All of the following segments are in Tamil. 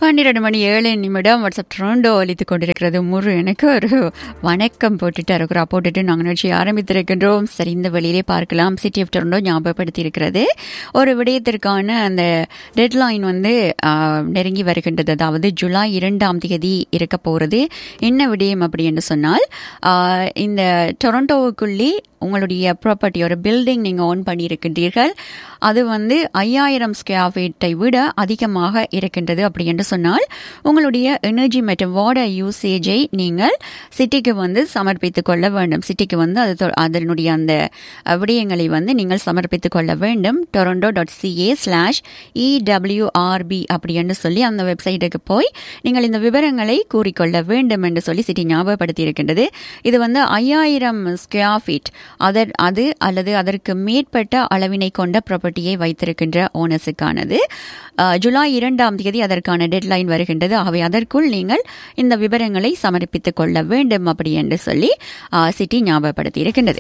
பன்னிரண்டு மணி ஏழு நிமிடம் வாட்ஸ்அப் ட்ரோண்டோ ஒலித்து கொண்டிருக்கிறது முரு எனக்கு ஒரு வணக்கம் போட்டுட்டு இருக்கிறா போட்டுட்டு நாங்கள் நிகழ்ச்சி ஆரம்பித்திருக்கின்றோம் சரி இந்த வழியிலே பார்க்கலாம் சிட்டி ஆஃப் டொரண்டோ ஞாபகப்படுத்தி இருக்கிறது ஒரு விடயத்திற்கான அந்த டெட்லைன் வந்து ஆ, நெருங்கி வருகின்றது அதாவது ஜூலை இரண்டாம் தேதி இருக்க போகிறது என்ன விடயம் அப்படி என்று சொன்னால் ஆ, இந்த டொரண்டோவுக்குள்ளே உங்களுடைய ப்ராப்பர்ட்டி ஒரு பில்டிங் நீங்கள் ஓன் பண்ணியிருக்கின்றீர்கள் அது வந்து ஐயாயிரம் ஸ்கொயர் ஃபீட்டை விட அதிகமாக இருக்கின்றது அப்படி என்று சொன்னால் உங்களுடைய எனர்ஜி மற்றும் வாட்டர் யூசேஜை நீங்கள் சிட்டிக்கு வந்து சமர்ப்பித்துக் கொள்ள வேண்டும் சிட்டிக்கு வந்து அது தொ- அதனுடைய அந்த அஹ், விடயங்களை வந்து நீங்கள் சமர்ப்பித்துக் கொள்ள வேண்டும் Toronto dot CA slash EWRP அப்படி என்று சொல்லி அந்த வெப்சைட்டுக்கு போய் நீங்கள் இந்த விவரங்களை கூறிக்கொள்ள வேண்டும் என்று சொல்லி சிட்டி ஞாபகப்படுத்தி இருக்கின்றது இது வந்து ஐயாயிரம் ஸ்கொயர் ஃபீட் அதர் அது அல்லது அதற்கு மேற்பட்ட அளவினை கொண்ட ப்ராப்பர்ட்டியை வைத்திருக்கின்ற ஓனர்ஸுக்கானது அஹ், ஜூலை இரண்டாம் தேதி அதற்கான டெட்லைன் வருகின்றது ஆகவே அதற்குள் நீங்கள் இந்த விவரங்களை சமர்ப்பித்துக் கொள்ள வேண்டும் அப்படி என்று சொல்லி அஹ், சிட்டி ஞாபகப்படுத்தி இருக்கின்றது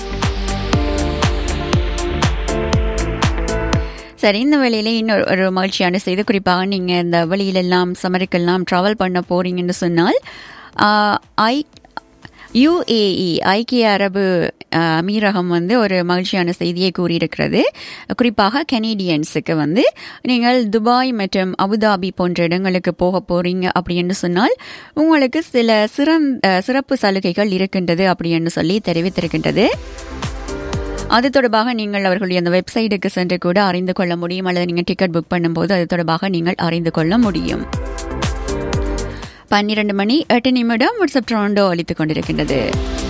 சரி இந்த வேளையில இன்னொரு ஒரு மகிழ்ச்சியான செய்தி குறிப்பாக நீங்க இந்த வழியிலெல்லாம் சமருக்கெல்லாம் டிராவல் பண்ண போறீங்கன்னு சொன்னால் ஆஹ், ஐ யுஏஇ ஐக்கிய அரபு ஆஹ், அமீரகம் வந்து ஒரு மகிழ்ச்சியான செய்தியை கூறியிருக்கிறது குறிப்பாக கனேடியன்ஸுக்கு வந்து நீங்கள் துபாய் மற்றும் அபுதாபி போன்ற இடங்களுக்கு போக போறீங்க அப்படின்னு சொன்னால் உங்களுக்கு சில சிறந்த சிறப்பு சலுகைகள் இருக்கின்றது அப்படின்னு சொல்லி தெரிவித்திருக்கின்றது அது தொடர்பாக நீங்கள் அவர்களுடைய அந்த வெப்சைட்டுக்கு சென்று கூட அறிந்து கொள்ள முடியும் அல்லது நீங்கள் டிக்கெட் புக் பண்ணும்போது அது தொடர்பாக நீங்கள் அறிந்து கொள்ள முடியும் பன்னிரண்டு மணி எட்டு நிமிடம் வாட்ஸ்அப் ட்ரோண்டோ அளித்துக் கொண்டிருக்கின்றது